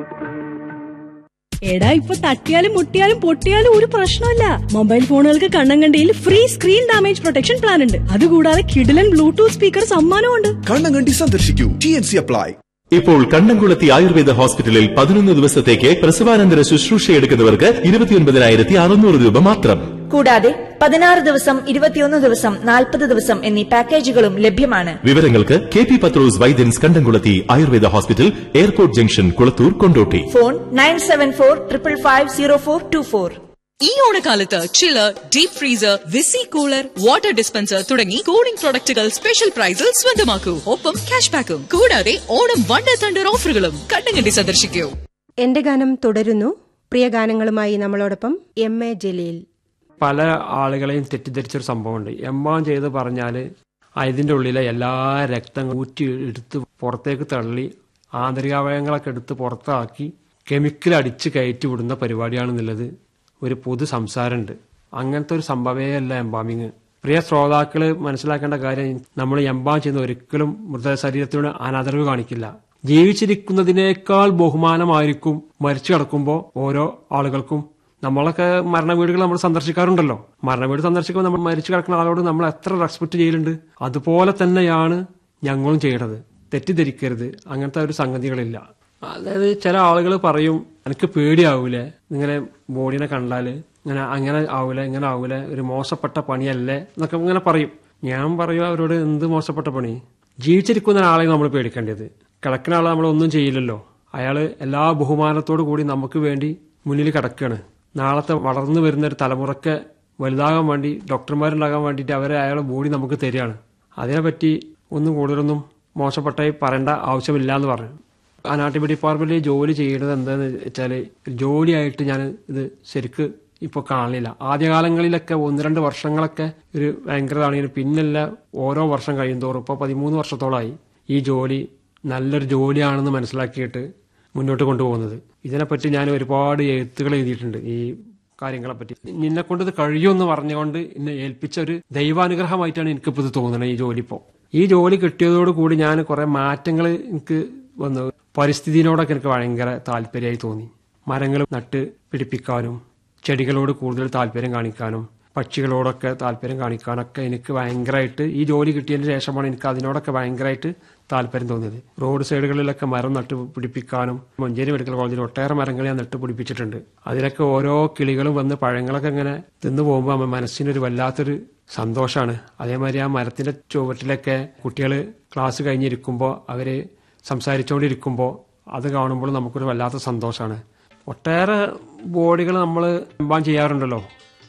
എടാ ഇപ്പൊ തട്ടിയാലും മുട്ടിയാലും പൊട്ടിയാലും ഒരു പ്രശ്നമില്ല മൊബൈൽ ഫോണുകൾക്ക് കണ്ണം കണ്ടിയിൽ free screen damage protection plan ഉണ്ട് അതുകൂടാതെ കിഡിലൻ ബ്ലൂടൂത്ത് സ്പീക്കർ സമ്മാനമുണ്ട് കണ്ണങ്കണ്ടി സന്ദർശിക്കൂ ടി എൻ സി അപ്ലൈ ഇപ്പോൾ കണ്ണംകുളത്തി ആയുർവേദ ഹോസ്പിറ്റലിൽ പതിനൊന്ന് ദിവസത്തേക്ക് പ്രസവാനന്തര ശുശ്രൂഷ എടുക്കുന്നവർക്ക് ഇരുപത്തിയൊൻപതിനായിരത്തി അറുന്നൂറ് രൂപ മാത്രം കൂടാതെ പതിനാറ് ദിവസം ഇരുപത്തിയൊന്ന് ദിവസം നാൽപ്പത് ദിവസം എന്നീ പാക്കേജുകളും ലഭ്യമാണ് വിവരങ്ങൾക്ക് കെ പി പത്രോസ് വൈദ്യൻസ് കണ്ടംകുളത്തി Ayurveda hospital airport junction Kulathur Kondotty phone nine seven four triple five zero four two four ഈ ഓണക്കാലത്ത് chiller deep freezer visi cooler water dispenser തുടങ്ങി കൂളിംഗ് പ്രൊഡക്റ്റുകൾ സ്പെഷ്യൽ പ്രൈസിൽ സ്വന്തമാക്കൂ ഒപ്പം ക്യാഷ് ബാക്കും കൂടാതെ ഓണം വണ്ടർ തണ്ടർ ഓഫറുകളും കണ്ണങ്കണ്ടി സന്ദർശിക്കൂ എന്റെ ഗാനം തുടരുന്നു പ്രിയ ഗാനങ്ങളുമായി നമ്മളോടൊപ്പം എം എ ജലീൽ പല ആളുകളെയും തെറ്റിദ്ധരിച്ചൊരു സംഭവമുണ്ട് എമ്മാൻ ചെയ്ത് പറഞ്ഞാൽ അതിൻ്റെ ഉള്ളിലെ എല്ലാ രക്തം ഊറ്റി എടുത്ത് പുറത്തേക്ക് തള്ളി ആന്തരികാവയവങ്ങളൊക്കെ എടുത്ത് പുറത്താക്കി കെമിക്കൽ അടിച്ച് കയറ്റി വിടുന്ന പരിപാടിയാണെന്നുള്ളത് ഒരു പൊതു സംസാരമുണ്ട് അങ്ങനത്തെ ഒരു സംഭവമേ അല്ല എംബാമിങ് പ്രിയ ശ്രോതാക്കള് മനസ്സിലാക്കേണ്ട കാര്യം നമ്മൾ എംബാം ചെയ്യുന്ന ഒരിക്കലും മൃതശരീരത്തിനോട് അനാദരവ് കാണിക്കില്ല ജീവിച്ചിരിക്കുന്നതിനേക്കാൾ ബഹുമാനമായിരിക്കും മരിച്ചു കിടക്കുമ്പോൾ ഓരോ ആളുകൾക്കും നമ്മളൊക്കെ മരണ വീടുകൾ നമ്മൾ സന്ദർശിക്കാറുണ്ടല്ലോ മരണ വീട് സന്ദർശിക്കുമ്പോൾ നമ്മൾ മരിച്ചു കിടക്കുന്ന ആളോട് നമ്മൾ എത്ര റെസ്പെക്ട് ചെയ്യലുണ്ട് അതുപോലെ തന്നെയാണ് ഞങ്ങളും ചെയ്യണത് തെറ്റിദ്ധരിക്കരുത് അങ്ങനത്തെ ഒരു സംഗതികളില്ല അതായത് ചില ആളുകൾ പറയും എനിക്ക് പേടിയാവൂലേ ഇങ്ങനെ ബോഡിനെ കണ്ടാല് ഇങ്ങനെ അങ്ങനെ ആവൂലേ ഇങ്ങനെ ആവൂലേ ഒരു മോശപ്പെട്ട പണിയല്ലേ എന്നൊക്കെ ഇങ്ങനെ പറയും ഞാൻ പറയും അവരോട് എന്ത് മോശപ്പെട്ട പണി ജീവിച്ചിരിക്കുന്ന ആളെ നമ്മൾ പേടിക്കേണ്ടത് കിടക്കുന്ന ആളെ നമ്മൾ ഒന്നും ചെയ്യില്ലല്ലോ അയാള് എല്ലാ ബഹുമാനത്തോടു കൂടി നമുക്ക് വേണ്ടി മുന്നിൽ കിടക്കുകയാണ് നാളത്തെ വളർന്നു വരുന്ന ഒരു തലമുറക്ക് വലുതാകാൻ വേണ്ടി ഡോക്ടർമാരുണ്ടാകാൻ വേണ്ടിയിട്ട് അവരെ അയാളെ ബോഡി നമുക്ക് തരികയാണ് അതിനെപ്പറ്റി ഒന്നും കൂടുതലൊന്നും മോശപ്പെട്ടായി പറയേണ്ട ആവശ്യമില്ല എന്ന് പറഞ്ഞു അനാട്ടമി ഡിപ്പാർട്ട്മെന്റിൽ ജോലി ചെയ്യുന്നത് എന്താന്ന് വെച്ചാൽ ജോലിയായിട്ട് ഞാൻ ഇത് ശരിക്ക് ഇപ്പോൾ കാണില്ല ആദ്യകാലങ്ങളിലൊക്കെ ഒന്ന് രണ്ട് വർഷങ്ങളൊക്കെ ഒരു ഭയങ്കരതാണെങ്കിലും പിന്നല്ല ഓരോ വർഷം കഴിയുന്തോറും ഇപ്പോൾ പതിമൂന്ന് വർഷത്തോളമായി ഈ ജോലി നല്ലൊരു ജോലിയാണെന്ന് മനസ്സിലാക്കിയിട്ട് മുന്നോട്ട് കൊണ്ടുപോകുന്നത് ഇതിനെപ്പറ്റി ഞാൻ ഒരുപാട് എഴുത്തുകൾ എഴുതിയിട്ടുണ്ട് ഈ കാര്യങ്ങളെപ്പറ്റി നിന്നെ കൊണ്ട് ഇത് കഴിയുമെന്ന് പറഞ്ഞുകൊണ്ട് എന്നെ ഏൽപ്പിച്ച ഒരു ദൈവാനുഗ്രഹമായിട്ടാണ് എനിക്കിപ്പോൾ ഇത് തോന്നുന്നത് ഈ ജോലി ഇപ്പോൾ ഈ ജോലി കിട്ടിയതോടുകൂടി ഞാൻ കുറെ മാറ്റങ്ങൾ എനിക്ക് വന്നു പരിസ്ഥിതിയോടൊക്കെ എനിക്ക് ഭയങ്കര താല്പര്യമായി തോന്നി മരങ്ങൾ നട്ട് പിടിപ്പിക്കാനും ചെടികളോട് കൂടുതൽ താല്പര്യം കാണിക്കാനും പക്ഷികളോടൊക്കെ താല്പര്യം കാണിക്കാനൊക്കെ എനിക്ക് ഭയങ്കരമായിട്ട് ഈ ജോലി കിട്ടിയതിന് ശേഷമാണ് എനിക്ക് അതിനോടൊക്കെ ഭയങ്കരമായിട്ട് താല്പര്യം തോന്നിയത് റോഡ് സൈഡുകളിലൊക്കെ മരം നട്ട് പിടിപ്പിക്കാനും മഞ്ചേരി മെഡിക്കൽ കോളേജിൽ ഒട്ടേറെ മരങ്ങൾ ഞാൻ നട്ട് പിടിപ്പിച്ചിട്ടുണ്ട് അതിലൊക്കെ ഓരോ കിളികളും വന്ന് പഴങ്ങളൊക്കെ ഇങ്ങനെ തിന്നു പോകുമ്പോൾ മനസ്സിനൊരു വല്ലാത്തൊരു സന്തോഷമാണ് അതേമാതിരി ആ മരത്തിന്റെ ചുവട്ടിലൊക്കെ കുട്ടികൾ ക്ലാസ് കഴിഞ്ഞിരിക്കുമ്പോൾ അവര് സംസാരിച്ചുകൊണ്ടിരിക്കുമ്പോൾ അത് കാണുമ്പോൾ നമുക്കൊരു വല്ലാത്ത സന്തോഷമാണ് ഒട്ടേറെ ബോഡികൾ നമ്മൾ എംബാം ചെയ്യാറുണ്ടല്ലോ